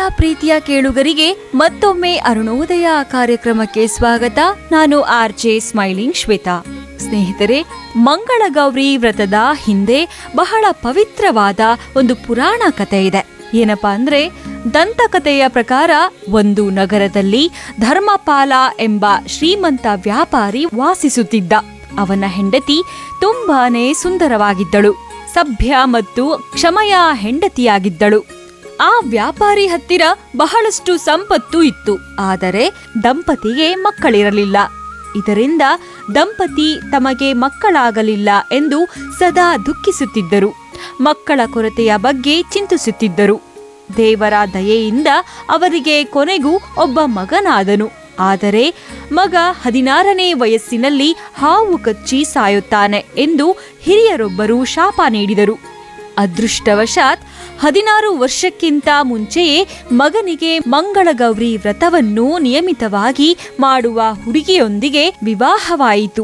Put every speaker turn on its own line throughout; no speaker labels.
ಪ್ರೀತಿಯ ಕೇಳುಗರಿಗೆ ಮತ್ತೊಮ್ಮೆ ಅರುಣೋದಯ ಕಾರ್ಯಕ್ರಮಕ್ಕೆ ಸ್ವಾಗತ ನಾನು ಆರ್ ಜೆ ಸ್ಮೈಲಿಂಗ್ ಶ್ವೇತಾ ಸ್ನೇಹಿತರೆ ಮಂಗಳಗೌರಿ ವ್ರತದ ಹಿಂದೆ ಬಹಳ ಪವಿತ್ರವಾದ ಒಂದು ಪುರಾಣ ಕಥೆ ಇದೆ ಏನಪ್ಪಾ ಅಂದ್ರೆ ದಂತಕಥೆಯ ಪ್ರಕಾರ ಒಂದು ನಗರದಲ್ಲಿ ಧರ್ಮಪಾಲ ಎಂಬ ಶ್ರೀಮಂತ ವ್ಯಾಪಾರಿ ವಾಸಿಸುತ್ತಿದ್ದ ಅವನ ಹೆಂಡತಿ ತುಂಬಾನೇ ಸುಂದರವಾಗಿದ್ದಳು ಸಭ್ಯ ಮತ್ತು ಕ್ಷಮಯ ಹೆಂಡತಿಯಾಗಿದ್ದಳು ಆ ವ್ಯಾಪಾರಿ ಹತ್ತಿರ ಬಹಳಷ್ಟು ಸಂಪತ್ತು ಇತ್ತು ಆದರೆ ದಂಪತಿಗೆ ಮಕ್ಕಳಿರಲಿಲ್ಲ ಇದರಿಂದ ದಂಪತಿ ತಮಗೆ ಮಕ್ಕಳಾಗಲಿಲ್ಲ ಎಂದು ಸದಾ ದುಃಖಿಸುತ್ತಿದ್ದರು ಮಕ್ಕಳ ಕೊರತೆಯ ಬಗ್ಗೆ ಚಿಂತಿಸುತ್ತಿದ್ದರು ದೇವರ ದಯೆಯಿಂದ ಅವರಿಗೆ ಕೊನೆಗೂ ಒಬ್ಬ ಮಗನಾದನು ಆದರೆ ಮಗ ಹದಿನಾರನೇ ವಯಸ್ಸಿನಲ್ಲಿ ಹಾವು ಕಚ್ಚಿ ಸಾಯುತ್ತಾನೆ ಎಂದು ಹಿರಿಯರೊಬ್ಬರು ಶಾಪ ನೀಡಿದರು ಅದೃಷ್ಟವಶಾತ್ ಹದಿನಾರು ವರ್ಷಕ್ಕಿಂತ ಮುಂಚೆಯೇ ಮಗನಿಗೆ ಮಂಗಳಗೌರಿ ವ್ರತವನ್ನು ನಿಯಮಿತವಾಗಿ ಮಾಡುವ ಹುಡುಗಿಯೊಂದಿಗೆ ವಿವಾಹವಾಯಿತು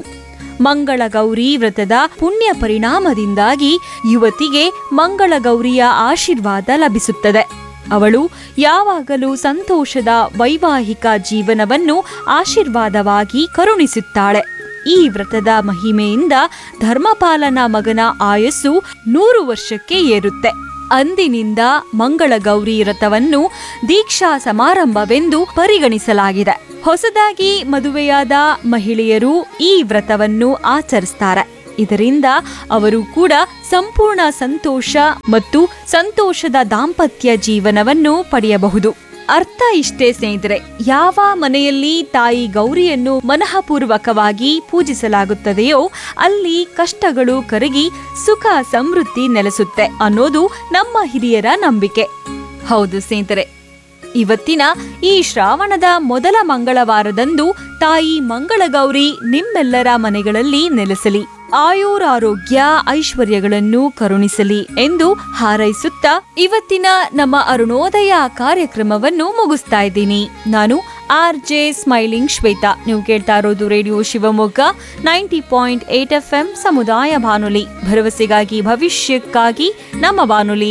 ಮಂಗಳಗೌರಿ ವ್ರತದ ಪುಣ್ಯ ಪರಿಣಾಮದಿಂದಾಗಿ ಯುವತಿಗೆ ಮಂಗಳಗೌರಿಯ ಆಶೀರ್ವಾದ ಲಭಿಸುತ್ತದೆ ಅವಳು ಯಾವಾಗಲೂ ಸಂತೋಷದ ವೈವಾಹಿಕ ಜೀವನವನ್ನು ಆಶೀರ್ವಾದವಾಗಿ ಕರುಣಿಸುತ್ತಾಳೆ ಈ ವ್ರತದ ಮಹಿಮೆಯಿಂದ ಧರ್ಮಪಾಲನ ಮಗನ ಆಯಸ್ಸು ನೂರು ವರ್ಷಕ್ಕೆ ಏರುತ್ತೆ ಅಂದಿನಿಂದ ಮಂಗಳಗೌರಿ ವ್ರತವನ್ನು ದೀಕ್ಷಾ ಸಮಾರಂಭವೆಂದು ಪರಿಗಣಿಸಲಾಗಿದೆ ಹೊಸದಾಗಿ ಮದುವೆಯಾದ ಮಹಿಳೆಯರು ಈ ವ್ರತವನ್ನು ಆಚರಿಸ್ತಾರೆ ಇದರಿಂದ ಅವರು ಕೂಡ ಸಂಪೂರ್ಣ ಸಂತೋಷ ಮತ್ತು ಸಂತೋಷದ ದಾಂಪತ್ಯ ಜೀವನವನ್ನು ಪಡೆಯಬಹುದು ಅರ್ಥ ಇಷ್ಟೇ ಸ್ನೇಹಿತರೆ ಯಾವ ಮನೆಯಲ್ಲಿ ತಾಯಿ ಗೌರಿಯನ್ನು ಮನಃಪೂರ್ವಕವಾಗಿ ಪೂಜಿಸಲಾಗುತ್ತದೆಯೋ ಅಲ್ಲಿ ಕಷ್ಟಗಳು ಕರಗಿ ಸುಖ ಸಮೃದ್ಧಿ ನೆಲೆಸುತ್ತೆ ಅನ್ನೋದು ನಮ್ಮ ಹಿರಿಯರ ನಂಬಿಕೆ ಹೌದು ಸ್ನೇಹಿತರೆ ಇವತ್ತಿನ ಈ ಶ್ರಾವಣದ ಮೊದಲ ಮಂಗಳವಾರದಂದು ತಾಯಿ ಮಂಗಳಗೌರಿ ನಿಮ್ಮೆಲ್ಲರ ಮನೆಗಳಲ್ಲಿ ನೆಲೆಸಲಿ ಆಯುರಾರೋಗ್ಯ ಐಶ್ವರ್ಯಗಳನ್ನು ಕರುಣಿಸಲಿ ಎಂದು ಹಾರೈಸುತ್ತಾ ಇವತ್ತಿನ ನಮ್ಮ ಅರುಣೋದಯ ಕಾರ್ಯಕ್ರಮವನ್ನು ಮುಗಿಸ್ತಾ ಇದ್ದೀನಿ ನಾನು ಆರ್ ಜೆ ಸ್ಮೈಲಿಂಗ್ ಶ್ವೇತಾ ನೀವು ಕೇಳ್ತಾ ಇರೋದು radio Shivamogga ninety point eight F M ಸಮುದಾಯ ಬಾನುಲಿ ಭರವಸೆಗಾಗಿ ಭವಿಷ್ಯಕ್ಕಾಗಿ ನಮ್ಮ ಬಾನುಲಿ